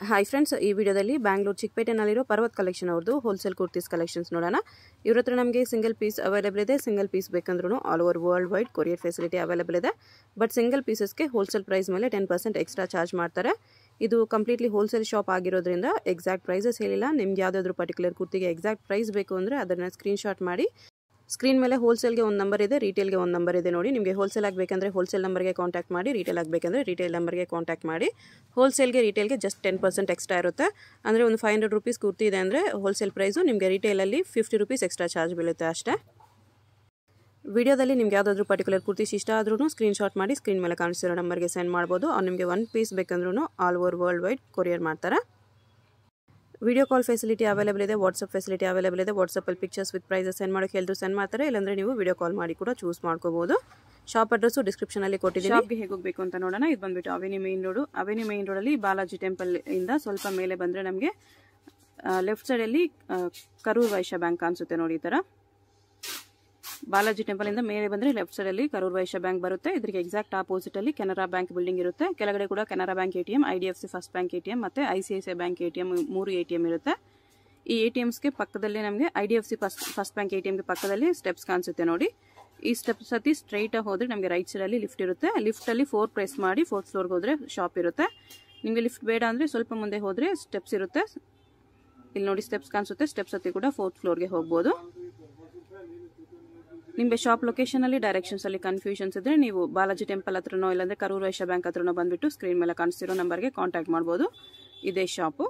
Hi friends ಈ ವಿಡಿಯೋದಲ್ಲಿ ಬ್ಯಾಂಗ್ಳೂರು ಚಿಕ್ಕಪೇಟೆನಲ್ಲಿರೋ ಪರ್ವತ್ ಕಲೆಕ್ಷನ್ ಅವ್ರದ್ದು ಹೋಲ್ಸೇಲ್ ಕುರ್ತೀಸ್ ಕಲೆಕ್ಷನ್ಸ್ ನೋಡೋಣ ಇವ್ರ ಹತ್ರ ನಮಗೆ ಸಿಂಗಲ್ ಪೀಸ್ ಅವೈಲೇಬಲ್ ಇದೆ ಸಿಂಗಲ್ ಪೀಸ್ ಬೇಕಂದ್ರೂ all over world wide courier facility available ಇದೆ ಬಟ್ ಸಿಂಗಲ್ ಪೀಸಸ್ಗೆ ಹೋಲ್ಸೇಲ್ ಪ್ರೈಸ್ ಮೇಲೆ ಟೆನ್ ಪರ್ಸೆಂಟ್ ಎಕ್ಸ್ಟ್ರಾ ಚಾರ್ಜ್ ಮಾಡ್ತಾರೆ ಇದು ಕಂಪ್ಲೀಟ್ಲಿ ಹೋಲ್ಸೇಲ್ ಶಾಪ್ ಆಗಿರೋದ್ರಿಂದ ಎಕ್ಸಾಕ್ಟ್ ಪ್ರೈಸಸ್ ಹೇಳಿಲ್ಲ ನಿಮ್ಗೆ ಯಾವುದಾದ್ರೂ ಪರ್ಟಿಕ್ಯುಲರ್ ಕುರ್ತಿಗೆ ಎಕ್ಸಾಕ್ಟ್ ಪ್ರೈಸ್ ಬೇಕು ಅಂದರೆ ಅದನ್ನು ಸ್ಕ್ರೀನ್ಶಾಟ್ ಮಾಡಿ ಸ್ಕ್ರೀನ್ ಮೇಲೆ ಹೋಲ್ಸೇಲ್ಗೆ ಒಂದು ನಂಬರ್ ಇದೆ ರಿಟೇಲ್ಗೆ ಒಂದು ನಂಬರ್ ಇದೆ ನೋಡಿ ನಿಮಗೆ ಹೋಲ್ಸೇಲ್ ಆಗಬೇಕಂದ್ರೆ ಹೋಲ್ಸೇಲ್ ನಂಬರ್ಗೆ ಕಾಂಟ್ಯಾಕ್ಟ್ ಮಾಡಿ ರಿಟೇಲ್ ಆಗಬೇಕಂದ್ರೆ ರಿಟೇಲ್ ನಂಬರ್ಗೆ ಕಾಂಟ್ಯಾಕ್ಟ್ ಮಾಡಿ ಹೋಲ್ಸೇಲ್ಗೆ ರಿಟೇಲ್ಗೆ ಜಸ್ಟ್ ಟೆನ್ ಪರ್ಸೆಂಟ್ ಎಕ್ಸ್ಟ್ರಾ ಇರುತ್ತೆ ಅಂದರೆ ಒಂದು ಫೈವ್ ಹಂಡ್ರೆಡ್ ರುಪೀಸ್ ಕುರ್ತಿ ಇದೆ ಅಂದರೆ ಹೋಲ್ಸೇಲ್ ಪ್ರೈಸು ನಿಮಗೆ ರಿಟೇಲಲ್ಲಿ ಫಿಫ್ಟಿ ರುಪೀಸ್ ಎಕ್ಸ್ಟ್ರಾ ಚಾರ್ಜ್ ಬೀಳುತ್ತೆ ಅಷ್ಟೇ ವಿಡಿಯೋದಲ್ಲಿ ನಿಮ್ಗೆ ಯಾವುದಾದ್ರೂ ಪರ್ಟಿಕ್ಯುಲರ್ ಕುರ್ತೀಸ್ ಇಷ್ಟ ಆದ್ರೂ ಸ್ಕ್ರೀನ್ಶಾಟ್ ಮಾಡಿ ಸ್ಕ್ರೀನ್ ಮೇಲೆ ಕಾಣಿಸಿರೋ ನಂಬರ್ಗೆ ಸೆಂಡ್ ಮಾಡ್ಬೋದು ಅವ್ರು ನಿಮಗೆ ಒನ್ ಪೀಸ್ ಬೇಕಂದ್ರೂ all over world wide courier ಮಾಡ್ತಾರೆ ವಿಡಿಯೋ ಕಾಲ್ ಫೆಸಿಲಿಟಿ ಅವೈಲೇಬಲ್ ಇದೆ ವಾಟ್ಸಪ್ ಫೆಸಿಲಿಟಿ ಅವೈಲೇಬಲ್ ಇದೆ ವಾಟ್ಸಪ್ಪಲ್ಲಿ ಪಿಕ್ಚರ್ಸ್ ವಿತ್ ಪ್ರೈಸಸ್ ಸೆಂಡ್ ಮಾಡೋಕೆ ಎಲ್ಲರೂ ಸೆಂಡ್ ಮಾಡ್ತಾರೆ ಇಲ್ಲಾಂದರೆ ನೀವು ವಿಡಿಯೋ ಕಾಲ್ ಮಾಡಿ ಕೂಡ ಚೂಸ್ ಮಾಡ್ಕೋಬೋದು ಶಾಪ್ ಅಡ್ರೆಸ್ಸು ಡಿಸ್ಕ್ರಿಪ್ಷನಲ್ಲಿ ಕೊಟ್ಟಿದ್ದೀನಿ ಶಾಪ್ಗೆ ಹೇಗೆ ಹೋಗಬೇಕು ಅಂತ ನೋಡೋಣ ಇದು ಬಂದ್ಬಿಟ್ಟು avenue main road avenue main ರೋಡಲ್ಲಿ ಬಾಲಾಜಿ ಟೆಂಪಲ್ ಇಂದ ಸ್ವಲ್ಪ ಮೇಲೆ ಬಂದರೆ ನಮಗೆ ಲೆಫ್ಟ್ ಸೈಡಲ್ಲಿ ಕರೂರ್ ವೈಶ್ಯ ಬ್ಯಾಂಕ್ ಕಾಣಿಸುತ್ತೆ ನೋಡಿ ಈ ಥರ ಬಾಲಾಜಿ ಟೆಂಪಲ್ ಇಂದ ಮೇಲೆ ಬಂದರೆ ಲೆಫ್ಟ್ ಸೈಡ್ ಅಲ್ಲಿ ಕರೂರ್ ವೈಶ್ಯ ಬ್ಯಾಂಕ್ ಬರುತ್ತೆ ಇದಕ್ಕೆ ಎಕ್ಸಾಕ್ಟ್ ಆಪೋಸಿಟ್ ಅಲ್ಲಿ ಕೆನರಾ ಬ್ಯಾಂಕ್ ಬಿಲ್ಡಿಂಗ್ ಇರುತ್ತೆ ಕೆಳಗಡೆ ಕೂಡ Canara bank ATM I D F C first bank ATM ಮತ್ತೆ I C I C I bank ATM ಮೂರು ಎಟಿಎಂ ಇರುತ್ತೆ ಈ ಎ ಟಿ ಎಮ್ಸ್ಗೆ ಪಕ್ಕದಲ್ಲಿ ನಮಗೆ I D F C first first bank A T ಎಮ್ಗೆ ಪಕ್ಕದಲ್ಲಿ ಸ್ಟೆಪ್ಸ್ ಕಾಣಿಸುತ್ತೆ ನೋಡಿ ಈ ಸ್ಟೆಪ್ಸ್ ಹತ್ತಿ ಸ್ಟ್ರೈಟ್ ಹೋದ್ರೆ ನಮಗೆ ರೈಟ್ ಸೈಡ್ ಅಲ್ಲಿ ಲಿಫ್ಟ್ ಇರುತ್ತೆ ಲಿಫ್ಟ್ ಅಲ್ಲಿ ಫೋರ್ ಪ್ರೆಸ್ ಮಾಡಿ ಫೋರ್ತ್ ಫ್ಲೋರ್ಗೆ ಹೋದ್ರೆ ಶಾಪ್ ಇರುತ್ತೆ ನಿಮಗೆ ಲಿಫ್ಟ್ ಬೇಡ ಅಂದ್ರೆ ಸ್ವಲ್ಪ ಮುಂದೆ ಹೋದ್ರೆ ಸ್ಟೆಪ್ಸ್ ಇರುತ್ತೆ ಇಲ್ಲಿ ನೋಡಿ ಸ್ಟೆಪ್ಸ್ ಕಾಣಿಸುತ್ತೆ ಸ್ಟೆಪ್ಸ್ ಹತ್ತಿ ಕೂಡ ಫೋರ್ತ್ ಫ್ಲೋರ್ಗೆ ಹೋಗ್ಬೋದು ನಿಮಗೆ ಶಾಪ್ ಲೊಕೇಶನಲ್ಲಿ ಡೈರೆಕ್ಷನ್ಸಲ್ಲಿ ಕನ್ಫ್ಯೂಷನ್ಸ್ ಇದ್ದರೆ ನೀವು ಬಾಲಾಜಿ ಟೆಂಪಲ್ ಹತ್ರನೋ ಇಲ್ಲಾಂದರೆ ಕರೂರ್ ವೈಶ್ಯ ಬ್ಯಾಂಕ್ ಹತ್ರನೋ ಬಂದುಬಿಟ್ಟು ಸ್ಕ್ರೀನ್ ಮೇಲೆ ಕಾಣಿಸ್ತಿರೋ ನಂಬರ್ಗೆ ಕಾಂಟ್ಯಾಕ್ಟ್ ಮಾಡ್ಬೋದು ಇದೇ ಶಾಪು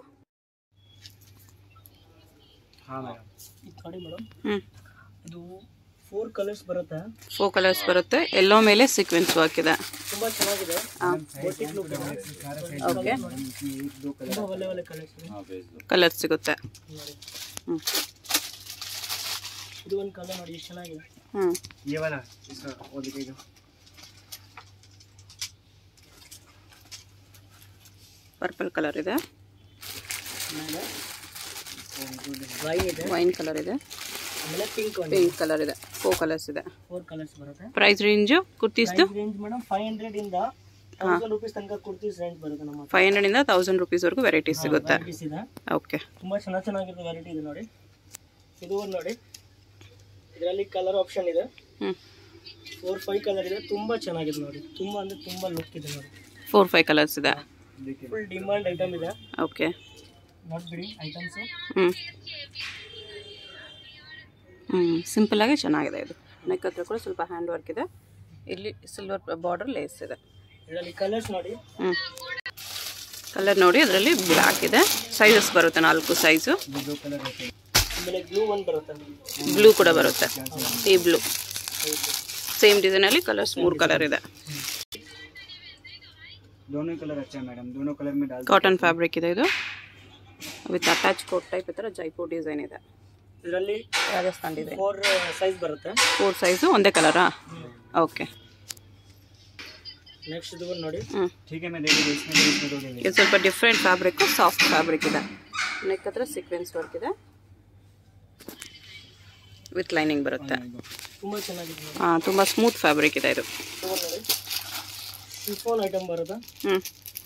ಹಾಂ ಮೇಡಮ್ ಇದು ನೋಡಿ ಮೇಡಮ್ ಹ್ಞೂ ಇದು ಫೋರ್ ಕಲರ್ಸ್ ಬರುತ್ತೆ ಫೋ ಕಲರ್ಸ್ ಬರುತ್ತೆ ಎಲ್ಲೋ ಮೇಲೆ ಸೀಕ್ವೆನ್ಸ್ ವರ್ಕ್ ಇದೆ ತುಂಬಾ ಚೆನ್ನಾಗಿದೆ ಹಾಂ ಬೊಟಿಕ್ ಲುಕ್ ಓಕೆ ತುಂಬಾ ಒಳ್ಳೆ ಒಳ್ಳೆ ಕಲರ್ಸ್ ಇದೆ ಕಲರ್ ಸಿಗುತ್ತೆ ನೋಡಿ ಹ್ಞೂ ಇದು ಒಂದು ಕಲರ್ ನೋಡಿ ಎಷ್ಟು ಚೆನ್ನಾಗಿದೆ ಹ್ಞೂ ये वाला इसका वो दिखेगा ಪರ್ಪಲ್ ಕಲರ್ ಇದೆ ಆಮೇಲೆ ವೈನ್ ಇದೆ ವೈನ್ ಕಲರ್ ಇದೆ ಆಮೇಲೆ ಪಿಂಕ್ ಒಂದು ಪಿಂಕ್ ಕಲರ್ ಇದೆ ಫೋ ಕಲರ್ಸ್ ಇದೆ ಫೋರ್ ಕಲರ್ಸ್ ಬರುತ್ತೆ ಪ್ರೈಸ್ ರೇಂಜು ಕುರ್ತೀಸ್ದು ರೇಂಜ್ ಮೇಡಮ್ ಫೈವ್ ಹಂಡ್ರೆಡ್ ಇಂದ ತೌಸಂಡ್ ರುಪೀಸ್ ತನಕ ಕುರ್ತೀಸ್ ರೇಂಜ್ ಬರುತ್ತೆ ನಮ್ಮ ಫೈವ್ ಹಂಡ್ರೆಡಿಂದ ತೌಸಂಡ್ ರುಪೀಸ್ವರೆಗೂ ವೆರೈಟೀಸ್ ಸಿಗುತ್ತೆ ವೆರೈಟೀಸ್ ಇದೆ ಓಕೆ ತುಂಬಾ ಚೆನ್ನಾಗಿ ಚೆನ್ನಾಗಿರೋ ವೆರೈಟಿ ಇದೆ ನೋಡಿ ಇದು ಒಂದು ನೋಡಿ ಇದರಲ್ಲಿ ಕಲರ್ ಆಪ್ಷನ್ ಇದೆ ಹ್ಞೂ ಫೋರ್ ಫೈವ್ ಕಲರ್ ಇದೆ ತುಂಬಾ ಚೆನ್ನಾಗಿದೆ ನೋಡಿ ತುಂಬಾ ಅಂದ್ರೆ ತುಂಬಾ ಲುಕ್ ಇದೆ ನೋಡಿ ಫೋರ್ ಫೈವ್ ಕಲರ್ಸ್ ಇದೆ ಫುಲ್ ಡಿಮಾಂಡ್ ಐಟಮ್ ಇದೆ ಓಕೆ ನೋಡ್ಬಿಡಿ ಐಟಮ್ಸ್ ಹ್ಞೂ ಹ್ಞೂ ಸಿಂಪಲ್ಲಾಗಿ ಚೆನ್ನಾಗಿದೆ ಇದು ನೆಕ್ ಹತ್ರ ಕೂಡ ಸ್ವಲ್ಪ ಹ್ಯಾಂಡ್ ವರ್ಕ್ ಇದೆ ಇಲ್ಲಿ ಸಿಲ್ವರ್ ಬಾರ್ಡರ್ ಲೇಸ್ ಇದೆ ಇದರಲ್ಲಿ ಕಲರ್ಸ್ ನೋಡಿ ಹ್ಞೂ ಕಲರ್ ನೋಡಿ ಅದರಲ್ಲಿ ಬ್ಲ್ಯಾಕ್ ಇದೆ ಸೈಜಸ್ ಬರುತ್ತೆ ನಾಲ್ಕು ಸೈಜು ಆಮೇಲೆ ಬ್ಲೂ ಒಂದು ಬರುತ್ತೆ ಬ್ಲೂ ಕೂಡ ಬರುತ್ತೆ ಈ ಬ್ಲೂ ಸೇಮ್ ಡಿಸೈನಲ್ಲಿ ಕಲರ್ಸ್ ಮೂರು ಕಲರ್ ಇದೆ दोनों कलर अच्छा है मैडम दोनों कलर में डाल ಕಾಟನ್ ಫ್ಯಾಬ್ರಿಕ್ ಇದೆ ಇದು ವಿತ್ ಅಟ್ಯಾಚ್ ಕೋಟ್ ಟೈಪ್ ಈ ಥರ ಜೈಪುರ್ ಡಿಸೈನ್ ಇದೆ ಇದರಲ್ಲಿ ರಾಜಸ್ಥಾನ್ ಡಿಸೈನ್ ಫೋರ್ ಸೈಜ್ ಬರುತ್ತೆ ಫೋರ್ ಸೈಜು ಒಂದೇ ಕಲರಾ ಓಕೆ ನೆಕ್ಸ್ಟ್ ಇದು ಒಂದು ನೋಡಿ ಹ್ಞೂ ठीक है मैं दे दूँगी इसमें दो इसमें दो दे ಇದು ಸ್ವಲ್ಪ ಡಿಫ್ರೆಂಟ್ ಫ್ಯಾಬ್ರಿಕ್ ಸಾಫ್ಟ್ ಫ್ಯಾಬ್ರಿಕ್ ಇದೆ ನೆಕ್ ಹತ್ರ ಸೀಕ್ವೆನ್ಸ್ ವರ್ಕ್ ಇದೆ ವಿತ್ ಲೈನಿಂಗ್ ಬರುತ್ತೆ ತುಂಬಾ ಚೆನ್ನಾಗಿದೆ ನೋಡಿ ಹಾಂ ತುಂಬ ಸ್ಮೂತ್ ಫ್ಯಾಬ್ರಿಕ್ ಇದೆ ಇದು ಇದು ಒಂದು ನೋಡಿ ಶಿಫೋನ್ ಐಟಮ್ ಬರುತ್ತೆ ಹ್ಞೂ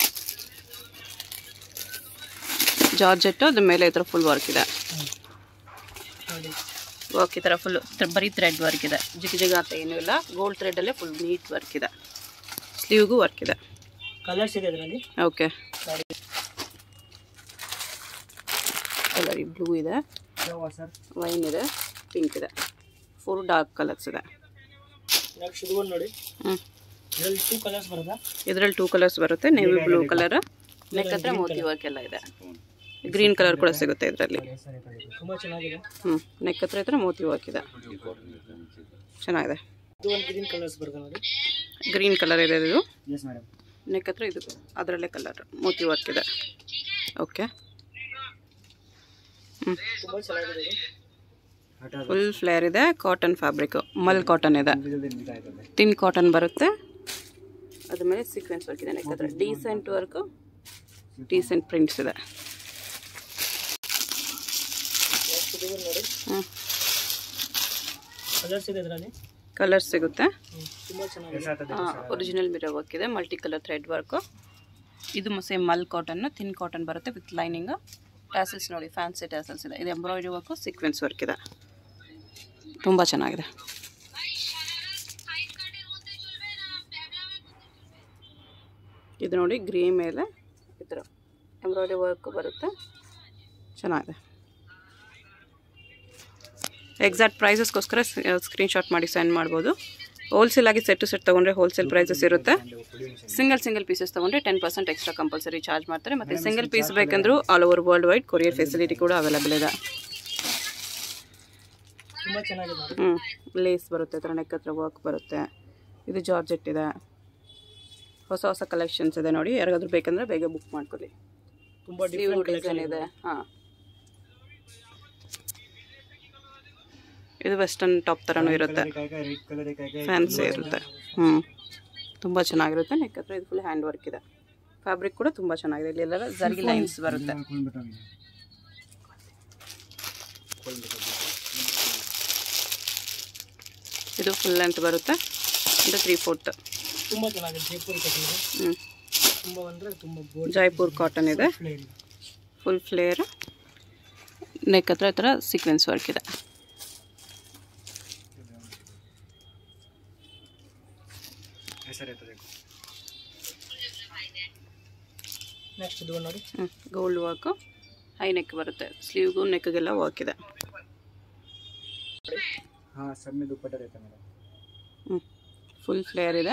ಜಾರ್ಜೆಟ್ಟು ಅದ್ರ ಮೇಲೆ ಈ ಥರ ಫುಲ್ ವರ್ಕ್ ಇದೆ ನೋಡಿ ವರ್ಕ್ ಈ ಥರ ಫುಲ್ ಬರೀ ಥ್ರೆಡ್ ವರ್ಕ್ ಇದೆ ಜಿಗ್ ಜಿಗ್ ಅಂತ ಏನೂ ಇಲ್ಲ ಗೋಲ್ಡ್ ಥ್ರೆಡಲ್ಲೇ ಫುಲ್ ನೀಟ್ ವರ್ಕ್ ಇದೆ ಸ್ಲೀವ್ಗೂ ವರ್ಕ್ ಇದೆ ಕಲರ್ಸ್ ಇದೆ ಇದರಲ್ಲಿ ಓಕೆ ಕಲರ್ ಬ್ಲೂ ಇದೆ क्या हुआ सर ವೈನ್ ಇದೆ ಪಿಂಕ್ ಇದೆ ಫುಲ್ ಡಾರ್ಕ್ ಕಲರ್ಸ್ ಇದೆ ನೆಕ್ಸ್ಟ್ ಇದು ಒಂದು ನೋಡಿ ಹ್ಞೂ ಇದರಲ್ಲಿ ಟೂ ಕಲರ್ಸ್ ಬರುತ್ತೆ ಇದರಲ್ಲಿ ಟೂ ಕಲರ್ಸ್ ಬರುತ್ತೆ ನೇವಿ ಬ್ಲೂ ಕಲರ್ ನೆಕ್ ಹತ್ರ ಮೋತಿ ವರ್ಕ್ ಎಲ್ಲ ಇದೆ ಗ್ರೀನ್ ಕಲರ್ ಕೂಡ ಸಿಗುತ್ತೆ ಇದರಲ್ಲಿ ತುಂಬಾ ಚೆನ್ನಾಗಿದೆ ಹ್ಞೂ ನೆಕ್ ಹತ್ರ ಇದ್ರೆ ಮೋತಿ ವರ್ಕ್ ಇದೆ ಚೆನ್ನಾಗಿದೆ ಇದು ಒಂದು ಗ್ರೀನ್ ಕಲರ್ಸ್ ಬರುತ್ತೆ ನೋಡಿ ಗ್ರೀನ್ ಕಲರ್ ಇದೆ ಇದು यस मैडम ನೆಕ್ ಹತ್ರ ಇದು ಅದರಲ್ಲೇ ಕಲರ್ ಮೋತಿ ವರ್ಕ್ ಇದೆ ಓಕೆ ಹ್ಞೂ ತುಂಬಾ ಚೆನ್ನಾಗಿದೆ ಇದು हटा ಫುಲ್ ಫ್ಲೇರ್ ಇದೆ ಕಾಟನ್ ಫ್ಯಾಬ್ರಿಕ್ ಮಲ್ ಕಾಟನ್ ಇದೆ दो जल्दी दिखाए तो ತಿನ್ ಕಾಟನ್ ಬರುತ್ತೆ ಅದ್ರ ಮೇಲೆ ಸೀಕ್ವೆನ್ಸ್ ವರ್ಕ್ ಇದೆ ನೆಕ್ ಹತ್ರ ಡೀಸೆಂಟ್ ವರ್ಕ್ ಡೀಸೆಂಟ್ ಪ್ರಿಂಟ್ಸ್ ಇದೆ ನೆಕ್ಸ್ಟ್ ಇದು ಒಂದು ನೋಡಿ ಹ್ಞೂ ಕಲರ್ಸ್ ಇದೆ ಇದರಲ್ಲಿ ಕಲರ್ಸ್ ಸಿಗುತ್ತೆ ತುಂಬಾ ಚೆನ್ನಾಗಿದೆ ऐसा आता है ಒರಿಜಿನಲ್ ಮಿರರ್ ವರ್ಕ್ ಇದೆ ಮಲ್ಟಿ ಕಲರ್ ಥ್ರೆಡ್ ವರ್ಕು ಇದು ಸೇಮ್ ಮಲ್ ಕಾಟನ್ ಥಿನ್ ಕಾಟನ್ ಬರುತ್ತೆ ವಿತ್ ಲೈನಿಂಗ್ ಟ್ಯಾಸಲ್ಸ್ ನೋಡಿ ಫ್ಯಾನ್ಸಿ ಟ್ಯಾಸಲ್ಸ್ ಇದೆ ಇದು ಎಂಬ್ರಾಯ್ಡ್ರಿ ವರ್ಕು ಸೀಕ್ವೆನ್ಸ್ ವರ್ಕ್ ಇದೆ ತುಂಬ ಚೆನ್ನಾಗಿದೆ ಇದು ನೋಡಿ ಗ್ರೇ ಮೇಲೆ ಈ ಥರ ಎಂಬ್ರಾಯ್ಡ್ರಿ ವರ್ಕ್ ಬರುತ್ತೆ ಚೆನ್ನಾಗಿದೆ ಎಕ್ಸಾಕ್ಟ್ ಪ್ರೈಸಸ್ಗೋಸ್ಕರ ಸ್ಕ್ರೀನ್ಶಾಟ್ ಮಾಡಿ ಸೆಂಡ್ ಮಾಡ್ಬೋದು ಹೋಲ್ಸೇಲ್ ಆಗಿ ಸೆಟ್ ಟು ಸೆಟ್ ತೊಗೊಂಡ್ರೆ ಹೋಲ್ಸೇಲ್ ಪ್ರೈಸಸ್ ಇರುತ್ತೆ ಸಿಂಗಲ್ ಸಿಂಗಲ್ ಪೀಸಸ್ ತೊಗೊಂಡ್ರೆ ten percent extra compulsory charge ಮಾಡ್ತಾರೆ ಮತ್ತು ಸಿಂಗಲ್ ಪೀಸ್ ಬೇಕಂದ್ರೂ all over world wide courier facility ಕೂಡ ಅವೈಲೇಬಲ್ ಇದೆ ತುಂಬ ಚೆನ್ನಾಗಿದೆ ನೋಡಿ ಹ್ಞೂ ಲೇಸ್ ಬರುತ್ತೆ ಥರ ನೆಕ್ ಹತ್ರ ವರ್ಕ್ ಬರುತ್ತೆ ಇದು ಜಾರ್ಜೆಟ್ ಇದೆ ಹೊಸ ಹೊಸ ಕಲೆಕ್ಷನ್ಸ್ ಇದೆ ನೋಡಿ ಯಾರಿಗಾದ್ರೂ ಬೇಕಂದ್ರೆ ಬೇಗ ಬುಕ್ ಮಾಡ್ಕೊಳ್ಳಿ ತುಂಬ ಸ್ಲೀವ್ ಡಿಫ್ರೆಂಟ್ ಡಿಸೈನ್ ಕಲೆಕ್ಷನ್ ಇದೆ ಹಾಂ ಇದು ವೆಸ್ಟರ್ನ್ ಟಾಪ್ ಥರನೂ ಇರುತ್ತೆ ರೆಡ್ ಕಲರ್ ಫ್ಯಾನ್ಸಿ ಇರುತ್ತೆ ಹ್ಞೂ ತುಂಬ ಚೆನ್ನಾಗಿರುತ್ತೆ ನೆಕ್ ಹತ್ರ ಇದು ಫುಲ್ ಹ್ಯಾಂಡ್ ವರ್ಕ್ ಇದೆ ಫ್ಯಾಬ್ರಿಕ್ ಕೂಡ ತುಂಬ ಚೆನ್ನಾಗಿದೆ ಇಲ್ಲಿ ಎಲ್ಲ ಜರ್ಗಿ ಲೈನ್ಸ್ ಬರುತ್ತೆ ಇದು ಫುಲ್ ಲೆಂತ್ ಬರುತ್ತೆ ಅಂದರೆ ತ್ರೀ ಫೋರ್ತ್ ತುಂಬ ಚೆನ್ನಾಗಿದೆ ಜೈಪುರಿ ಕಟ್ಟಿದೆ ಹ್ಞೂ ತುಂಬ ಅಂದರೆ ತುಂಬ ಬೋರ್ಡ್ ಜೈಪುರ್ ಕಾಟನ್ ಇದೆ ಫ್ಲೇರ್ ಇದೆ ಫುಲ್ ಫ್ಲೇರ್ ನೆಕ್ ಹತ್ರ ಈ ಥರ ಸೀಕ್ವೆನ್ಸ್ ವರ್ಕ್ ಇದೆ ಹೆಸರಿರ್ತದೆ ನೆಕ್ಸ್ಟ್ ಇದು ನೋಡಿ ಹ್ಞೂ ಗೋಲ್ಡ್ ವರ್ಕು ಹೈ ನೆಕ್ ಬರುತ್ತೆ ಸ್ಲೀವ್ಗೂ ನೆಕ್ಗೆಲ್ಲ ವರ್ಕ್ ಇದೆ हाँ सब में दुपट्टा रहता है मेरा ಹ್ಞೂ ಫುಲ್ ಫ್ಲೇರ್ ಇದೆ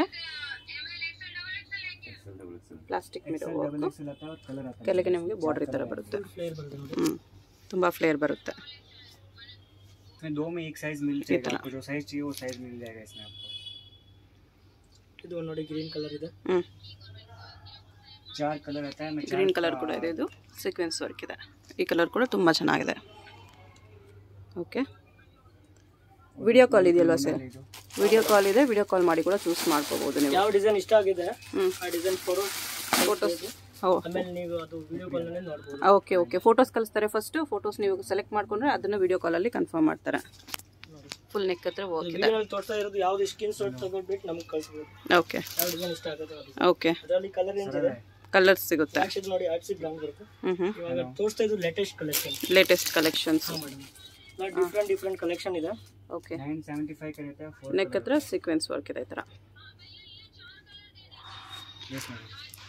ಪ್ಲಾಸ್ಟಿಕ್ ಮಿರೋ एक्सेल डबल ವರ್ಕು एक्सेल आता है और कलर आता है ಕೆಳಗೆ ನಿಮಗೆ ಬಾರ್ಡರ್ ಈ ಥರ ಬರುತ್ತೆ ಫ್ಲೇರ್ ಬರುತ್ತೆ ನೋಡಿ ಹ್ಞೂ ತುಂಬ ಫ್ಲೇರ್ ಬರುತ್ತೆ इसमें दो में एक साइज मिल जाएगा आपको जो साइज चाहिए वो साइज मिल जाएगा इसमें आपको ಇದು ನೋಡಿ ಗ್ರೀನ್ ಕಲರ್ ಇದೆ ಹ್ಞೂ चार कलर आता है मैं चार ಗ್ರೀನ್ ಕಲರ್ ಕೂಡ ಇದೆ ಇದು ಸೀಕ್ವೆನ್ಸ್ ವರ್ಕ್ ಇದೆ ಈ ಕಲರ್ ಕೂಡ ತುಂಬ ಚೆನ್ನಾಗಿದೆ ಓಕೆ ವಿಡಿಯೋ ಕಾಲ್ ಇದೆಯಲ್ವಾ ಸರ್ ले जो ವಿಡಿಯೋ ಕಾಲ್ ಇದೆ ವಿಡಿಯೋ ಕಾಲ್ ಮಾಡಿ ಕೂಡ ಚೂಸ್ ಮಾಡ್ಕೋಬೋದು ನೀವು ಯಾವ ಡಿಸೈನ್ ಇಷ್ಟ ಆಗಿದೆ ಹ್ಞೂ ಆ ಡಿಸೈನ್ ಫೋಟೋ ಫೋಟೋಸ್ ಹೌ ಆಮೇಲೆ ನೀವು ಅದು ವಿಡಿಯೋ ಕಾಲ್ನಲ್ಲೇ ನೋಡ್ಬೋದು ಓಕೆ ಓಕೆ ಫೋಟೋಸ್ ಕಳಿಸ್ತಾರೆ ಫಸ್ಟು ಫೋಟೋಸ್ ನೀವು ಸೆಲೆಕ್ಟ್ ಮಾಡ್ಕೊಂಡ್ರೆ ಅದನ್ನು ವಿಡಿಯೋ ಕಾಲಲ್ಲಿ ಕನ್ಫರ್ಮ್ ಮಾಡ್ತಾರೆ ನೋಡಿ ಫುಲ್ ನೆಕ್ ಹತ್ರ ವರ್ಕ್ ಇದೆ ವಿಡಿಯೋನಲ್ಲಿ ತೋರಿಸ್ತಾ ಇರೋದು ಯಾವ್ದು ಸ್ಕಿನ್ ಶಾಟ್ ತಗೊಂಡ್ಬಿಟ್ಟು ನಮ್ಗೆ ಕಳಿಸ್ಬೋದು ಓಕೆ ಯಾವ ಡಿಸೈನ್ ಇಷ್ಟ ಆಗುತ್ತೆ ಅದು ಓಕೆ ಅದರಲ್ಲಿ ಕಲರ್ ರೇಂಜ್ ಇದೆ ಕಲರ್ಸ್ ಸಿಗುತ್ತೆ ಆಕ್ಚುಲಿ ನೋಡಿ ಆರ್ಟ್ಸಿ ಬ್ರೌನ್ ಬರುತ್ತೆ ಹ್ಞೂ ಹ್ಞೂ ಇವಾಗ ತೋರಿಸ್ತಾ ಇದ್ದು ಲೇಟೆಸ್ಟ್ ಕಲೆಕ್ಷನ್ ಲೇಟೆಸ್ಟ್ ಕಲೆಕ್ಷನ್ಸ್ ಹಾಂ ಮೇಡಮ್ ಡಿಫ್ರೆಂಟ್ ಡಿಫ್ರೆಂಟ್ ಕಲೆಕ್ಷನ್ ಇದೆ ಓಕೆ नाइन सेवेंटी फाइव का रहता है फोर ನೆಕ್ ಹತ್ರ ಸೀಕ್ವೆನ್ಸ್ ವರ್ಕ್ ಇದೆ ಈ ಥರ यस मैडम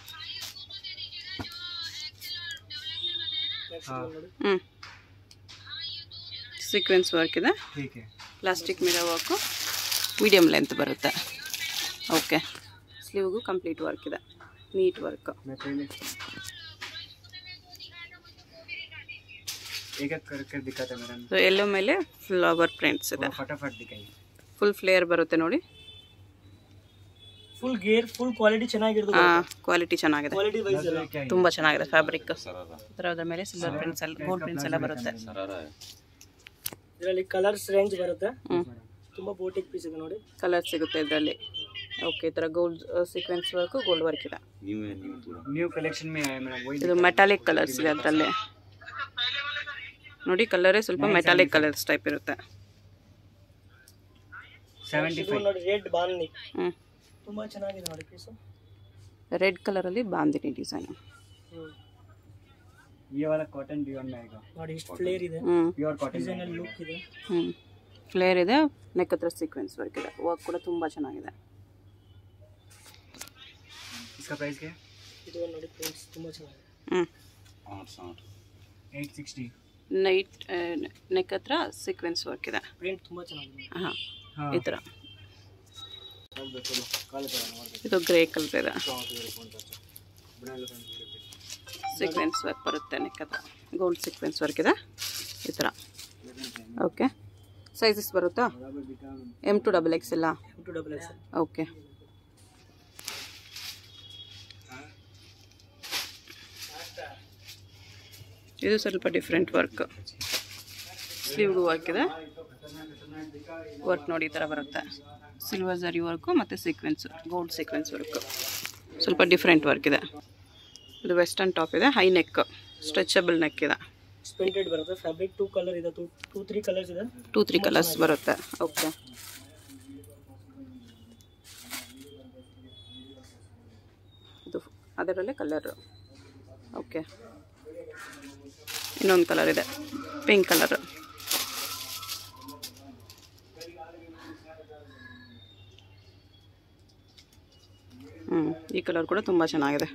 ನೆಕ್ಸ್ಟ್ हाँ ನೋಡಿ ಹ್ಞೂ ಸೀಕ್ವೆನ್ಸ್ ವರ್ಕ್ ಇದೆ ठीक है plastic mirror work medium length ಬರುತ್ತೆ ಓಕೆ ಸ್ಲೀವ್ಗೂ ಕಂಪ್ಲೀಟ್ ವರ್ಕ್ ಇದೆ ನೀಟ್ ವರ್ಕ್ मैं पहले एक एक कर कर दिखाता मैडम ಸೊ ಎಲ್ಲೋ ಮೇಲೆ ಫ್ಲವರ್ ಪ್ರಿಂಟ್ಸ್ ಇದೆ वो फटाफट दिखाइए ಫುಲ್ ಫ್ಲೇಯರ್ ಬರುತ್ತೆ ನೋಡಿ ಫುಲ್ ಗೇರ್ ಫುಲ್ ಕ್ವಾಲಿಟಿ ಚೆನ್ನಾಗಿರೋದು ಹಾಂ ಕ್ವಾಲಿಟಿ ಚೆನ್ನಾಗಿದೆ ಕ್ವಾಲಿಟಿ ವೈಸ್ ಎಲ್ಲ क्या है ತುಂಬ ಚೆನ್ನಾಗಿದೆ ಫ್ಯಾಬ್ರಿಕ್ ಅದರ ಮೇಲೆ ಸಿಲ್ವರ್ ಪ್ರಿಂಟ್ಸ್ ಎಲ್ಲ ಗೋಲ್ಡ್ ಪ್ರಿಂಟ್ಸ್ ಎಲ್ಲ ಬರುತ್ತೆ ಇದರಲ್ಲಿ ಕಲರ್ಸ್ ರೇಂಜ್ ಬರುತ್ತೆ ಹ್ಞೂ ತುಂಬಾ ಬೋಟಿಕ್ ಪೀಸ್ ಇದೆ ನೋಡಿ ಕಲರ್ ಸಿಗುತ್ತೆ ಇದರಲ್ಲಿ ಓಕೆ ಈ ಥರ gold sequence work gold work ಇದೆ न्यू कलेक्शन में आया मैडम वही ಇದು ಮೆಟಾಲಿಕ್ ಕಲರ್ಸ್ ಇದೆ ಅದರಲ್ಲಿ ನೋಡಿ ಕಲರೇ ಸ್ವಲ್ಪ ಮೆಟಾಲಿಕ್ ಕಲರ್ಸ್ ಟೈಪ್ ಇರುತ್ತೆ सेवेंटी ಇದು ನೋಡಿ ರೆಡ್ ಬಾಂದಿ ಹ್ಞೂ ತುಂಬಾ ಚೆನ್ನಾಗಿದೆ ನೋಡಿ ಪೀಸು ರೆಡ್ ಕಲರಲ್ಲಿ ಬಾಂದಿನಿ ಡಿಸೈನ್ ये वाला कॉटन डियोन में आएगा ನೋಡಿ ಇಷ್ಟು ಫ್ಲೇರ್ ಇದೆ ಹ್ಞೂ प्योर कॉटन ಡಿಸೈನ್ ಅಲ್ಲಿ ಲುಕ್ ಇದೆ ಹ್ಞೂ ಫ್ಲೇರ್ ಇದೆ ನೆಕ್ ಹತ್ರ ಸೀಕ್ವೆನ್ಸ್ ವರ್ಕ್ ಇದೆ ವರ್ಕ್ ಕೂಡ ತುಂಬ ಚೆನ್ನಾಗಿದೆ इसका प्राइस क्या है ಇದು ಒಂದು ನೋಡಿ ಪ್ರಿಂಟ್ಸ್ ತುಂಬಾ ಚೆನ್ನಾಗಿದೆ ಹ್ಞೂ एट सिक्सटी ನೈಟ್ ನೆಕ್ ಹತ್ರ ಸೀಕ್ವೆನ್ಸ್ ವರ್ಕ್ ಇದೆ ಪ್ರಿಂಟ್ ತುಂಬಾ ಚೆನ್ನಾಗಿದೆ ಹಾಂ हाँ ಈ ಥರ ಇದು ಗ್ರೇ ಕಲರ್ ಇದೆ ಸೀಕ್ವೆನ್ಸ್ ವರ್ಕ್ ಬರುತ್ತೆ ನೆಕ್ ಹತ್ರ ಗೋಲ್ಡ್ ಸೀಕ್ವೆನ್ಸ್ ವರ್ಕ್ ಇದೆ ಈ ಥರ ಓಕೆ ಸೈಜಸ್ ಬರುತ್ತಾ ಎಮ್ ಟು ಡಬಲ್ ಎಕ್ಸ್ ಎಲ್ಲ ಟು ಡಬಲ್ ಎಕ್ಸ್ ಓಕೆ ಇದು ಸ್ವಲ್ಪ ಡಿಫ್ರೆಂಟ್ ವರ್ಕ್ ಸ್ಲೀವ್ಗೂ ವರ್ಕ್ ಇದೆ ವರ್ಕ್ ನೋಡಿ ಈ ಥರ ಬರುತ್ತೆ ಸಿಲ್ವರ್ ಜರಿ ವರ್ಕು ಮತ್ತು ಸೀಕ್ವೆನ್ಸ್ ಗೋಲ್ಡ್ ಸೀಕ್ವೆನ್ಸ್ ವರ್ಕ್ ಸ್ವಲ್ಪ ಡಿಫ್ರೆಂಟ್ ವರ್ಕ್ ಇದೆ ಇದು ವೆಸ್ಟರ್ನ್ ಟಾಪ್ ಇದೆ ಹೈ ನೆಕ್ ಸ್ಟ್ರೆಚಬಲ್ ನೆಕ್ ಇದೆ ಸ್ಪೆಂಟೆಡ್ ಬರುತ್ತೆ ಫ್ಯಾಬ್ರಿಕ್ ಟೂ ಕಲರ್ ಇದೆ ಟೂ ಟೂ ತ್ರೀ ಕಲರ್ಸ್ ಇದೆ ಟೂ ತ್ರೀ ಕಲರ್ಸ್ ಬರುತ್ತೆ ಓಕೆ ಇದು ಅದರಲ್ಲೇ ಕಲರು ಓಕೆ ಇನ್ನೊಂದು ಕಲರ್ ಇದೆ ಪಿಂಕ್ ಕಲರ್ ಹ್ಞೂ ಈ ಕಲರ್ ಕೂಡ ತುಂಬ ಚೆನ್ನಾಗಿದೆ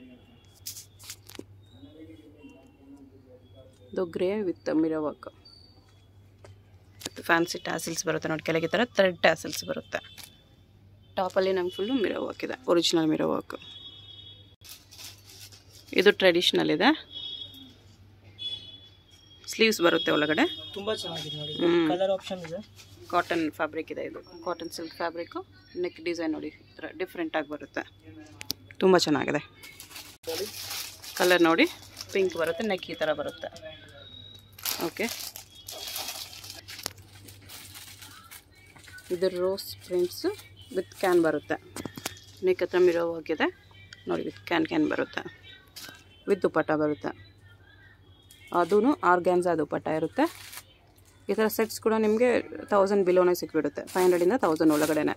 ಇದು grey with mirror work fancy tassels ಬರುತ್ತೆ ನೋಡಿ ಕೆಳಗೆ ಈ ಥರ ಥ್ರೆಡ್ ಟ್ಯಾಸಲ್ಸ್ ಬರುತ್ತೆ ಟಾಪಲ್ಲಿ ನಂಗೆ ಫುಲ್ಲು ಮಿರೋ ವರ್ಕ್ ಇದೆ ಒರಿಜಿನಲ್ ಮಿರೋ ವರ್ಕ್ ಇದು ಟ್ರೆಡಿಷ್ನಲ್ ಇದೆ ಸ್ಲೀವ್ಸ್ ಬರುತ್ತೆ ಒಳಗಡೆ ತುಂಬಾ ಚೆನ್ನಾಗಿದೆ ನೋಡಿ ಹ್ಮ್. ಕಲರ್ ಆಪ್ಷನ್ ಇದೆ ಕಾಟನ್ ಫ್ಯಾಬ್ರಿಕ್ ಇದೆ ಇದು cotton silk fabric neck design ನೋಡಿ ಈ ಥರ ಡಿಫ್ರೆಂಟಾಗಿ ಬರುತ್ತೆ ತುಂಬ ಚೆನ್ನಾಗಿದೆ ನೋಡಿ ಕಲರ್ ನೋಡಿ ಪಿಂಕ್ ಬರುತ್ತೆ ನೆಕ್ ಈ ಥರ ಬರುತ್ತೆ ಓಕೆ ಇದು ರೋಸ್ ಪ್ರಿಂಟ್ಸು ವಿತ್ ಕ್ಯಾನ್ ಬರುತ್ತೆ ನೆಕ್ ಹತ್ರ ಮಿರೋ ಹೋಗಿದೆ ನೋಡಿ ವಿತ್ ಕ್ಯಾನ್ ಕ್ಯಾನ್ ಬರುತ್ತೆ ವಿತ್ ದುಪ್ಪಟ್ಟ ಬರುತ್ತೆ ಅದೂ ಆರ್ಗ್ಯಾನ್ಸಾ ದುಪ್ಪಟ್ಟ ಇರುತ್ತೆ ಈ ಥರ ಸೆಟ್ಸ್ ಕೂಡ ನಿಮಗೆ ತೌಸಂಡ್ ಬಿಲೋನೇ ಸಿಕ್ಬಿಡುತ್ತೆ ಫೈವ್ ಹಂಡ್ರೆಡಿಂದ ತೌಸಂಡ್ ಒಳಗಡೆನೆ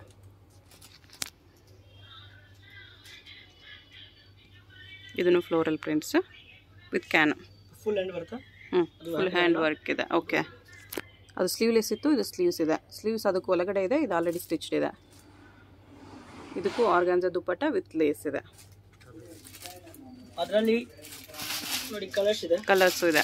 ಇದನ್ನು floral prints with can full end ಬರುತ್ತಾ ಹ್ಞೂ ಫುಲ್ ಹ್ಯಾಂಡ್ ವರ್ಕ್ ಇದೆ ಓಕೆ ಅದು ಸ್ಲೀವ್ಲೆಸ್ ಇತ್ತು ಇದು ಸ್ಲೀವ್ಸ್ ಇದೆ ಸ್ಲೀವ್ಸ್ ಅದಕ್ಕೂ ಒಳಗಡೆ ಇದೆ ಇದು ಆಲ್ರೆಡಿ ಸ್ಟಿಚ್ಡ್ ಇದೆ ಇದಕ್ಕೂ ಆರ್ಗಾನ್ಸ ದುಪ್ಪಟ್ಟ ವಿತ್ ಲೇಸ್ ಇದೆ ಅದರಲ್ಲಿ ನೋಡಿ ಕಲರ್ಸ್ ಇದೆ ಕಲರ್ಸು ಇದೆ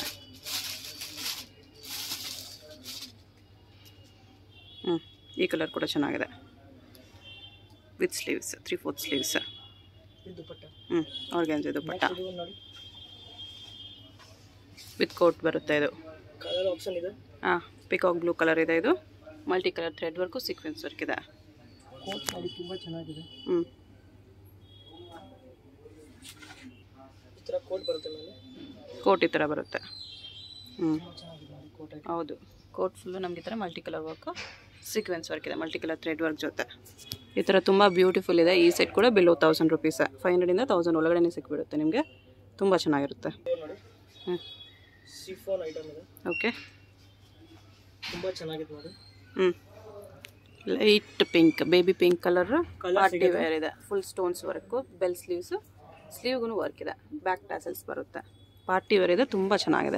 ಹ್ಞೂ ಈ ಕಲರ್ ಕೂಡ ಚೆನ್ನಾಗಿದೆ with sleeves three fourth sleeves ಇದು ದುಪಟ್ಟ ಹ್ಞೂ ಆರ್ಗ್ಯಾನ್ಸ ದುಪ್ಪಟ್ಟ Next ಇದು ನೋಡಿ ವಿತ್ ಕೋಟ್ ಬರುತ್ತೆ ಇದು ಕಲರ್ ಆಪ್ಷನ್ ಇದೆ ಹಾಂ ಪಿಕಾಕ್ ಬ್ಲೂ ಕಲರ್ ಇದೆ ಇದು multi colour thread work sequence work ಇದೆ ಕೋಟ್ ನೋಡಿ ತುಂಬಾ ಚೆನ್ನಾಗಿದೆ ಹ್ಞೂ ಈ ಥರ ಕೋಟ್ ಬರುತ್ತೆ ಮೇಲೆ ಕೋಟ್ ಈ ಥರ ಬರುತ್ತೆ ಹ್ಞೂ ತುಂಬಾ ಚೆನ್ನಾಗಿದೆ ನೋಡಿ ಕೋಟ್ ಹೌದು ಕೋಟ್ ಫುಲ್ಲು ನಮಗೆ ಈ ಥರ multi colour work sequence work ಇದೆ ಮಲ್ಟಿ ಕಲರ್ ಥ್ರೆಡ್ ವರ್ಕ್ ಜೊತೆ ಈ ಥರ ತುಂಬ ಬ್ಯೂಟಿಫುಲ್ ಇದೆ ಈ ಸೆಟ್ ಕೂಡ ಬಿಲೋ ತೌಸಂಡ್ ರುಪೀಸ್ ಫೈವ್ ಹಂಡ್ರೆಡಿಂದ ತೌಸಂಡ್ ಒಳಗಡೆ ಸಿಕ್ಬಿಡುತ್ತೆ ನಿಮಗೆ ತುಂಬ ಚೆನ್ನಾಗಿರುತ್ತೆ ನೋಡಿ ಹ್ಞೂ ಸಿಫೋನ್ ಐಟಮ್ ಇದೆ ಓಕೆ ತುಂಬಾ ಚೆನ್ನಾಗಿದೆ ನೋಡಿ ಹ್ಞೂ light pink baby pink colour Colour party ಸಿಗುತ್ತೆ? ವೇರ್ ಇದೆ full stones work bell sleeves ಸ್ಲೀವ್ಗೂ ವರ್ಕ್ ಇದೆ ಬ್ಯಾಕ್ ಟ್ಯಾಸಲ್ಸ್ ಬರುತ್ತೆ ಪಾರ್ಟಿ ವೇರ್ ಇದೆ ತುಂಬ ಚೆನ್ನಾಗಿದೆ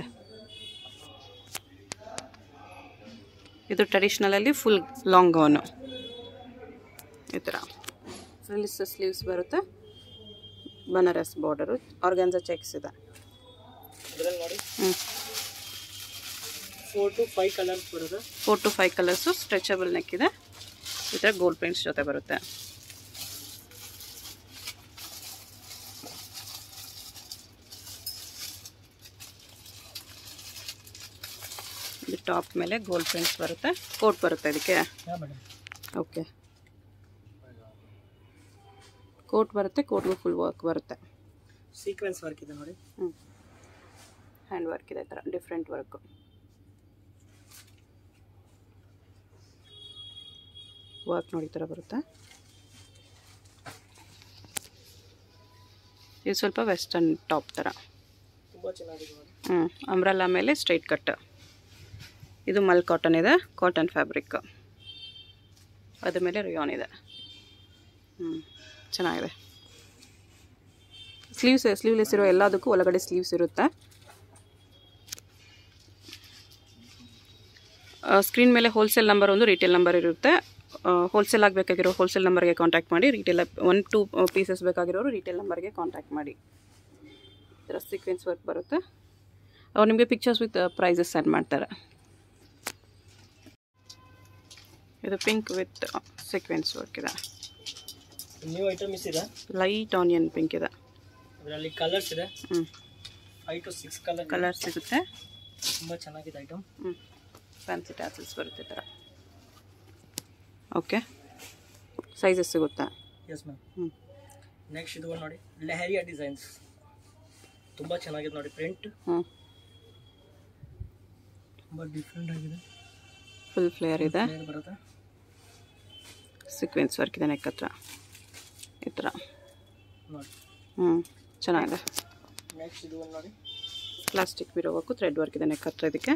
ಇದು ಟ್ರೆಡಿಷ್ನಲಲ್ಲಿ ಫುಲ್ ಲಾಂಗ್ ಗೌನು ಈ ಥರ ಫ್ರಿಲ್ಸ್ ಸ್ಲೀವ್ಸ್ ಬರುತ್ತೆ ಬನಾರಸ್ ಬಾರ್ಡರು ಆರ್ಗ್ಯಾನ್ಸ ಚೆಕ್ಸ್ ಇದೆ ಇದರಲ್ಲಿ ನೋಡಿ ಹ್ಞೂ ಫೋರ್ ಟು ಫೈವ್ ಕಲರ್ಸ್ ಬರುತ್ತೆ four to five colours stretchable neck ಇದೆ ಈ ಥರ ಗೋಲ್ಡ್ ಪ್ರಿಂಟ್ಸ್ ಜೊತೆ ಬರುತ್ತೆ ಇದು ಟಾಪ್ ಮೇಲೆ ಗೋಲ್ಡ್ ಪ್ರಿಂಟ್ಸ್ ಬರುತ್ತೆ ಕೋಟ್ ಬರುತ್ತೆ ಇದಕ್ಕೆ ಹಾಂ ಮೇಡಮ್ ಓಕೆ ಕೋಟ್ ಬರುತ್ತೆ ಕೋಟ್ಗೂ ಫುಲ್ ವರ್ಕ್ ಬರುತ್ತೆ ಸೀಕ್ವೆನ್ಸ್ ವರ್ಕ್ ಇದೆ ನೋಡಿ ಹ್ಞೂ ಹ್ಯಾಂಡ್ ವರ್ಕ್ ಇದೆ ಈ ಥರ ಡಿಫ್ರೆಂಟ್ ವರ್ಕು ವರ್ಕ್ ನೋಡಿ ಈ ಥರ ಬರುತ್ತೆ ಇದು ಸ್ವಲ್ಪ ವೆಸ್ಟರ್ನ್ ಟಾಪ್ ಥರ ತುಂಬಾ ಚೆನ್ನಾಗಿದೆ ನೋಡಿ ಹ್ಞೂ ಅಂಬ್ರಲ್ಲ ಮೇಲೆ ಸ್ಟ್ರೈಟ್ ಕಟ್ ಇದು ಮಲ್ ಕಾಟನ್ ಇದೆ ಕಾಟನ್ ಫ್ಯಾಬ್ರಿಕ್ ಅದ್ರ ಮೇಲೆ ರಿಯಾನ್ ಇದೆ ಹ್ಞೂ ಚೆನ್ನಾಗಿದೆ ಸ್ಲೀವ್ಸ್ ಸ್ಲೀವ್ಲೆಸ್ ಇರೋ ಎಲ್ಲದಕ್ಕೂ ಒಳಗಡೆ ಸ್ಲೀವ್ಸ್ ಇರುತ್ತೆ ಸ್ಕ್ರೀನ್ ಮೇಲೆ ಹೋಲ್ಸೇಲ್ ನಂಬರ್ ಒಂದು ರಿಟೇಲ್ ನಂಬರ್ ಇರುತ್ತೆ ಹೋಲ್ಸೇಲ್ ಆಗಬೇಕಾಗಿರೋ ಹೋಲ್ಸೇಲ್ ನಂಬರ್ಗೆ ಕಾಂಟ್ಯಾಕ್ಟ್ ಮಾಡಿ ರಿಟೇಲ್ ಒನ್ ಟೂ ಪೀಸಸ್ ಬೇಕಾಗಿರೋರು ರಿಟೇಲ್ ನಂಬರ್ಗೆ ಕಾಂಟ್ಯಾಕ್ಟ್ ಮಾಡಿ ಈ ಥರ ಸೀಕ್ವೆನ್ಸ್ ವರ್ಕ್ ಬರುತ್ತೆ ಅವ್ರು ನಿಮಗೆ ಪಿಕ್ಚರ್ಸ್ ವಿತ್ ಪ್ರೈಸಸ್ ಸೆಂಡ್ ಮಾಡ್ತಾರೆ ಇದು ಪಿಂಕ್ ವಿತ್ ಸೀಕ್ವೆನ್ಸ್ ವರ್ಕ್ ಇದೆ ನ್ಯೂ ಐಟಮ್ಸ್ ಇದೆ ಲೈಟ್ ಆನಿಯನ್ ಪಿಂಕ್ ಇದೆ ಅದರಲ್ಲಿ ಕಲರ್ಸ್ ಇದೆ ಹ್ಞೂ five to six colour colour ಸಿಗುತ್ತೆ ತುಂಬಾ ಚೆನ್ನಾಗಿದೆ ಐಟಮ್ ಹ್ಞೂ ಫ್ಯಾನ್ಸಿ ಟ್ಯಾಸಲ್ಸ್ ಬರುತ್ತೆ ಈ ಥರ ಓಕೆ ಸೈಜಸ್ ಸಿಗುತ್ತೆ ಎಸ್ ಮ್ಯಾಮ್ ಹ್ಞೂ ನೆಕ್ಸ್ಟ್ ಇದು ಒಂದು ನೋಡಿ ಲೆಹರಿಯಾ ಡಿಸೈನ್ಸ್ ತುಂಬಾ ಚೆನ್ನಾಗಿದೆ ನೋಡಿ ಪ್ರಿಂಟ್ ಹ್ಞೂ ತುಂಬಾ ಡಿಫ್ರೆಂಟ್ ಆಗಿದೆ ಫುಲ್ ಫ್ಲೇಯರ್ ಇದೆ Flare ಬರುತ್ತೆ ಸೀಕ್ವೆನ್ಸ್ ವರ್ಕ್ ಇದೆ ನೆಕ್ ಹತ್ರ ಈ ಥರ ನೋಡಿ ಹ್ಞೂ ಚೆನ್ನಾಗಿದೆ ನೆಕ್ಸ್ಟ್ ಇದು ಒಂದು ನೋಡಿ plastic mirror work thread work ಇದೆ ನೆಕ್ ಹತ್ರ ಇದಕ್ಕೆ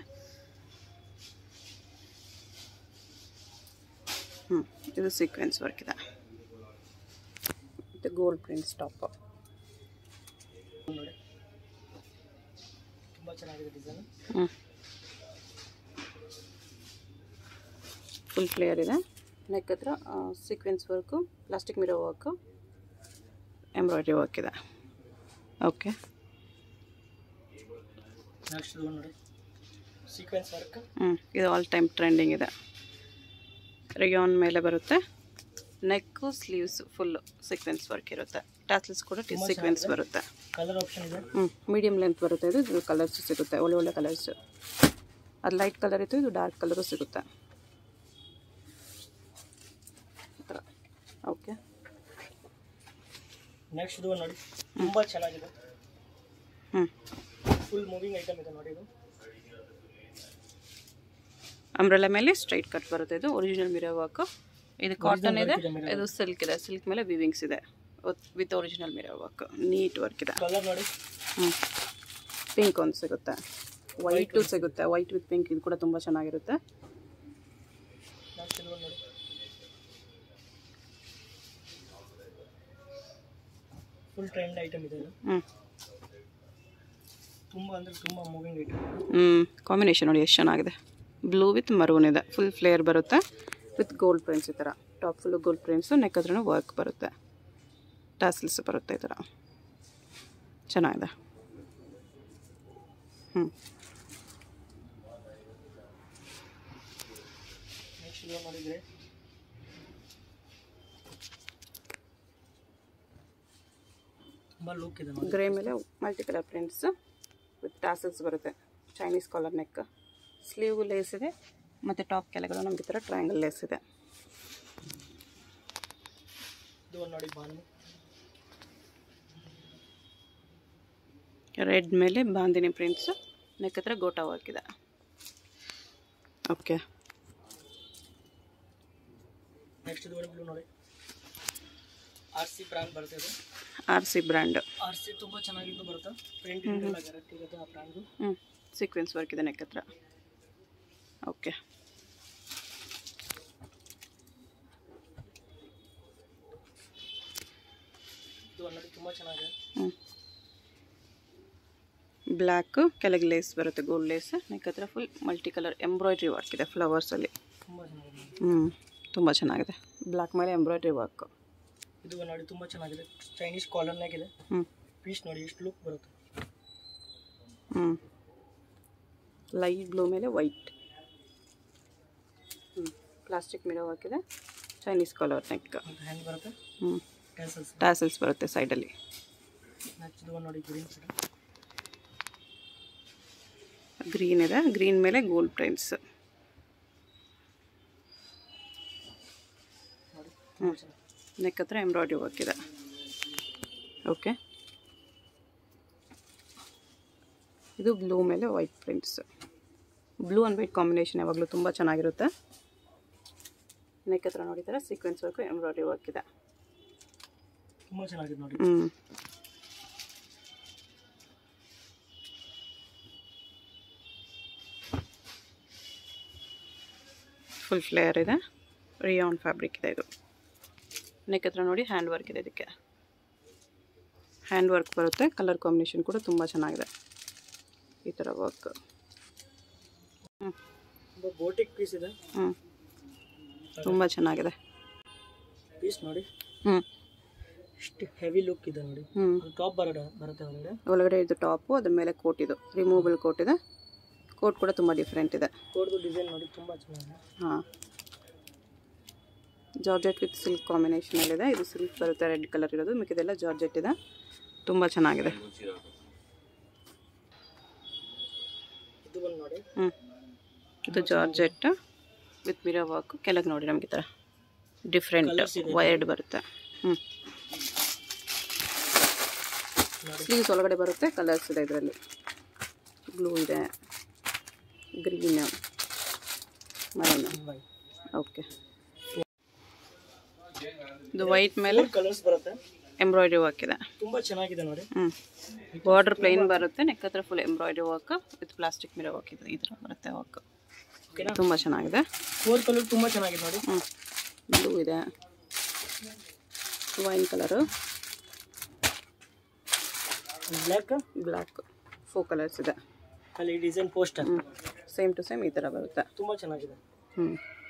ಹ್ಞೂ ಇದು ಸೀಕ್ವೆನ್ಸ್ ವರ್ಕ್ ಇದೆ ಮತ್ತು ಗೋಲ್ಡ್ ಪ್ರಿಂಟ್ಸ್ ಟಾಪ್ ನೋಡಿ ತುಂಬ ಚೆನ್ನಾಗಿದೆ ಡಿಸೈನ್ ಹ್ಞೂ ಫುಲ್ ಫ್ಲೇಯರ್ ಇದೆ ನೆಕ್ ಹತ್ರ sequence work plastic mirror work embroidery work ಇದೆ ಓಕೆ ನೆಕ್ಸ್ಟ್ ಇದು ನೋಡಿ ಸೀಕ್ವೆನ್ಸ್ ವರ್ಕ್ ಹ್ಞೂ ಇದು ಆಲ್ ಟೈಮ್ ಟ್ರೆಂಡಿಂಗ್ ಇದೆ ರಿಯಾನ್ ಮೇಲೆ ಬರುತ್ತೆ neck sleeves full sequence work ಇರುತ್ತೆ ಟ್ಯಾಸಲ್ಸ್ ಕೂಡ ತುಂಬಾ ಸೀಕ್ವೆನ್ಸ್ ಚೆನ್ನಾಗಿದೆ. ಬರುತ್ತೆ ಕಲರ್ ಆಪ್ಷನ್ ಇದೆ ಹ್ಞೂ ಮೀಡಿಯಮ್ ಲೆಂತ್ ಬರುತ್ತೆ ಇದು ಇದು ಕಲರ್ಸ್ ಸಿಗುತ್ತೆ ಒಳ್ಳೆ ಒಳ್ಳೆ ಕಲರ್ಸ್ ಅದು ಲೈಟ್ ಕಲರ್ ಇತ್ತು ಇದು ಡಾರ್ಕ್ ಕಲರು ಸಿಗುತ್ತೆ ಈ ಥರ ಓಕೆ ನೆಕ್ಸ್ಟ್ ಇದು ನೋಡಿ ತುಂಬ ಚೆನ್ನಾಗಿದೆ ಹ್ಞೂ ಫುಲ್ ಮೂವಿಂಗ್ ಐಟಮ್ ಇದೆ ನೋಡಿ ಇದು ಅಂಬ್ರೆಲ್ಲ ಮೇಲೆ ಸ್ಟ್ರೈಟ್ ಕಟ್ ಬರುತ್ತೆ ಇದು ಒರಿಜಿನಲ್ ಮಿರೋ ವರ್ಕ್ ಇದು ಕಾಟನ್ ಇದೆ work ಇದೆ mirror ಇದು ಸಿಲ್ಕ್ ಇದೆ ಸಿಲ್ಕ್ ಮೇಲೆ ವಿವಿಂಗ್ಸ್ ಇದೆ with original mirror work neat work ಇದೆ ಕಲರ್ ನೋಡಿ ಹ್ಞೂ ಪಿಂಕ್ ಒಂದು ಸಿಗುತ್ತೆ ವೈಟು ಸಿಗುತ್ತೆ ವೈಟ್ ವಿತ್ ಪಿಂಕ್ ಇದು ಕೂಡ ತುಂಬ ಚೆನ್ನಾಗಿರುತ್ತೆ ನೆಕ್ಸ್ಟ್ ಇದು ನೋಡಿ ಫುಲ್ ಟ್ರೆಂಡ್ ಐಟಮ್ ಇದೆ ಇದು ಹ್ಞೂ ತುಂಬ ಅಂದರೆ ತುಂಬ ಮೂವಿಂಗ್ ಐಟಮ್ ಹ್ಞೂ ಕಾಂಬಿನೇಷನ್ ನೋಡಿ ಎಷ್ಟು ಚೆನ್ನಾಗಿದೆ ಬ್ಲೂ ವಿತ್ ಮರೂನ್ ಇದೆ ಫುಲ್ ಫ್ಲೇಯರ್ ಬರುತ್ತೆ ವಿತ್ ಗೋಲ್ಡ್ ಪ್ರಿಂಟ್ಸ್ ಈ ಥರ top full gold prints neck ಹತ್ರನೂ ವರ್ಕ್ ಬರುತ್ತೆ ಟಾಸಲ್ಸ್ ಬರುತ್ತೆ ಈ ಥರ ಚೆನ್ನಾಗಿದೆ ಹ್ಞೂ ನೆಕ್ಸ್ಟ್ ಇದು ನೋಡಿದರೆ ತುಂಬ ಲುಕ್ ಇದೆ ನೋಡಿ ಗ್ರೇ ಮೇಲೆ multi colour prints with tassels ಬರುತ್ತೆ Chinese collar neck sleeve lace ಇದೆ ಮತ್ತು ಟಾಪ್ ಕೆಳಗಡೆ ನಮಗೆ ಈ ಥರ ಟ್ರಯಾಂಗಲ್ ಲೇಸ್ ಇದೆ ಇದು ಒಂದು ನೋಡಿ ಬಾನು ರೆಡ್ ಮೇಲೆ ಬಾಂದಿನಿ ಪ್ರಿಂಟ್ಸು ನೆಕ್ ಹತ್ರ ಗೋಟಾ ವರ್ಕ್ ಇದೆ ಓಕೆ ನೆಕ್ಸ್ಟ್ ಇದು ಬ್ಲೂ ನೋಡಿ ಆರ್ ಸಿ ಬ್ರ್ಯಾಂಡ್ ಬರುತ್ತೆ ಇದು R C brand R C ತುಂಬ ಚೆನ್ನಾಗಿದ್ದು ಬರುತ್ತೆ ಪ್ರಿಂಟ್ ಎಲ್ಲ ಕರೆಕ್ಟ್ ಇರುತ್ತೆ ಆ ಬ್ರ್ಯಾಂಡು ಹ್ಞೂ ಸೀಕ್ವೆನ್ಸ್ ವರ್ಕ್ ಇದೆ ನೆಕ್ ಹತ್ರ ಓಕೆ ಇದು ಒಂದು ನೋಡಿ ತುಂಬ ಚೆನ್ನಾಗಿದೆ ಹ್ಞೂ ಬ್ಲ್ಯಾಕು ಕೆಳಗೆ ಲೇಸ್ ಬರುತ್ತೆ ಗೋಲ್ಡ್ ಲೇಸ್ ನೆಕ್ ಹತ್ರ full multi colour embroidery work ಇದೆ ಫ್ಲವರ್ಸಲ್ಲಿ ತುಂಬ ಚೆನ್ನಾಗಿದೆ ಹ್ಞೂ ತುಂಬ ಚೆನ್ನಾಗಿದೆ ಬ್ಲ್ಯಾಕ್ ಮೇಲೆ ಎಂಬ್ರಾಯ್ಡ್ರಿ ವರ್ಕ್ ಇದು ಒಂದು ನೋಡಿ ತುಂಬ ಚೆನ್ನಾಗಿದೆ ಚೈನೀಸ್ ಕಾಲರ್ನಾಗಿದೆ ಹ್ಞೂ ಪೀಸ್ ನೋಡಿ ಎಷ್ಟು ಲುಕ್ ಬರುತ್ತೆ ಹ್ಞೂ ಲೈಟ್ ಬ್ಲೂ ಮೇಲೆ ವೈಟ್ ಹ್ಞೂ ಪ್ಲಾಸ್ಟಿಕ್ ಮಿರೋ ಹಾಕಿದೆ ಚೈನೀಸ್ ಕಲರ್ ನೆಕ್ ಅಂತ ಹ್ಯಾಂಡ್ ಬರುತ್ತೆ ಹ್ಞೂ ಕ್ಯಾನ್ಸಲ್ಸ್ ಟ್ಯಾಸಲ್ಸ್ ಬರುತ್ತೆ ಸೈಡಲ್ಲಿ ನೆಕ್ಸ್ಟ್ ಇದು ಒಂದು ನೋಡಿ ಗ್ರೀನ್ ಸೈಡ್ ಗ್ರೀನ್ ಇದೆ ಗ್ರೀನ್ ಮೇಲೆ ಗೋಲ್ಡ್ ಪ್ರಿಂಟ್ಸ್ ನೋಡಿ ತುಂಬ ಚೆನ್ನಾಗಿದೆ ನೆಕ್ ಹತ್ರ ಎಂಬ್ರಾಯ್ಡ್ರಿ ವರ್ಕ್ ಇದೆ ಓಕೆ ಇದು ಬ್ಲೂ ಮೇಲೆ white prints blue and white combination ಯಾವಾಗಲೂ ತುಂಬ ಚೆನ್ನಾಗಿರುತ್ತೆ ನೆಕ್ ಹತ್ರ ನೋಡಿದರೆ ಸೀಕ್ವೆನ್ಸ್ ವರ್ಕು ಎಂಬ್ರಾಯ್ಡ್ರಿ ವರ್ಕ್ ಇದೆ ತುಂಬ ಚೆನ್ನಾಗಿದೆ ನೋಡಿ ಹ್ಞೂ ಫುಲ್ ಫ್ಲೇಯರ್ ಇದೆ ರಿಯಾನ್ ಫ್ಯಾಬ್ರಿಕ್ ಇದೆ ಇದು ನೆಕ್ ಹತ್ರ ನೋಡಿ ಹ್ಯಾಂಡ್ ವರ್ಕ್ ಇದೆ ಇದಕ್ಕೆ ಹ್ಯಾಂಡ್ ವರ್ಕ್ ಬರುತ್ತೆ ಕಲರ್ ಕಾಂಬಿನೇಷನ್ ಕೂಡ ತುಂಬ ಚೆನ್ನಾಗಿದೆ ಈ ಥರ ವರ್ಕ್ ಹ್ಞೂ ತುಂಬ ಬೋಟಿಕ್ ಪೀಸ್ ಇದೆ ಹ್ಞೂ ತುಂಬ ಚೆನ್ನಾಗಿದೆ ಪೀಸ್ ನೋಡಿ ಹ್ಞೂ ಎಷ್ಟು ಹೆವಿ ಲುಕ್ ಇದೆ ನೋಡಿ ಹ್ಞೂ ಅದು ಟಾಪ್ ಬರೋಣ ಬರುತ್ತೆ ಒಳಗಡೆ ಒಳಗಡೆ ಇದು ಟಾಪು ಅದ್ರ ಮೇಲೆ ಕೋಟ್ ಇದು ರಿಮೂವಬಲ್ ಕೋಟ್ ಇದೆ ಕೋಟ್ ಕೂಡ ತುಂಬ ಡಿಫ್ರೆಂಟ್ ಇದೆ ಕೋಡ್ದು ಡಿಸೈನ್ ನೋಡಿ ತುಂಬ ಚೆನ್ನಾಗಿದೆ ಹಾಂ ಜಾರ್ಜೆಟ್ ವಿತ್ ಸಿಲ್ಕ್ ಕಾಂಬಿನೇಷನಲ್ಲಿದೆ ಇದು ಸಿಲ್ಕ್ ಬರುತ್ತೆ ರೆಡ್ ಕಲರ್ ಇರೋದು ಮಿಕ್ಕಿದೆಲ್ಲ ಜಾರ್ಜೆಟ್ ಇದೆ ತುಂಬ ಚೆನ್ನಾಗಿದೆ ಇದು ಒಂದು ನೋಡಿ ಹ್ಞೂ ಇದು ಜಾರ್ಜೆಟ್ ವಿತ್ ಮಿರೋ ವರ್ಕ್ ಕೆಳಗೆ ನೋಡಿ ನಮಗೆ ಈ ಥರ ಡಿಫ್ರೆಂಟ್ Colours ಇದೆ. ವೈರ್ಡ್ ಬರುತ್ತೆ ಹ್ಞೂ ನೋಡಿ ಸ್ಲೀವ್ಸ್ ಒಳಗಡೆ ಬರುತ್ತೆ ಕಲರ್ಸ್ ಇದೆ ಇದರಲ್ಲಿ ಬ್ಲೂ ಇದೆ ಗ್ರೀನ್ ಮರೂನ್ ವೈಟ್ ಓಕೆ ಇದು ವೈಟ್ ಮೇಲೆ ಕಲರ್ಸ್ ಬರುತ್ತೆ ಎಂಬ್ರಾಯ್ಡ್ರಿ ವರ್ಕ್ ಇದೆ ತುಂಬ ಚೆನ್ನಾಗಿದೆ ನೋಡಿ ಹ್ಞೂ ಬಾರ್ಡರ್ ಪ್ಲೈನ್ ಬರುತ್ತೆ ನೆಕ್ ಹತ್ರ full embroidery work with plastic mirror work ಇದೆ ಈ ಥರ ಬರುತ್ತೆ ವರ್ಕ್ ಓಕೆನಾ ತುಂಬ ಚೆನ್ನಾಗಿದೆ ಫೋರ್ ಕಲರ್ ತುಂಬ ಚೆನ್ನಾಗಿದೆ ನೋಡಿ ಹ್ಞೂ ಬ್ಲೂ ಇದೆ wine colour black black four colours ಇದೆ ಅಲ್ಲಿ design poster same to same ಈ ಥರ ಬರುತ್ತೆ ತುಂಬ ಚೆನ್ನಾಗಿದೆ ಹ್ಞೂ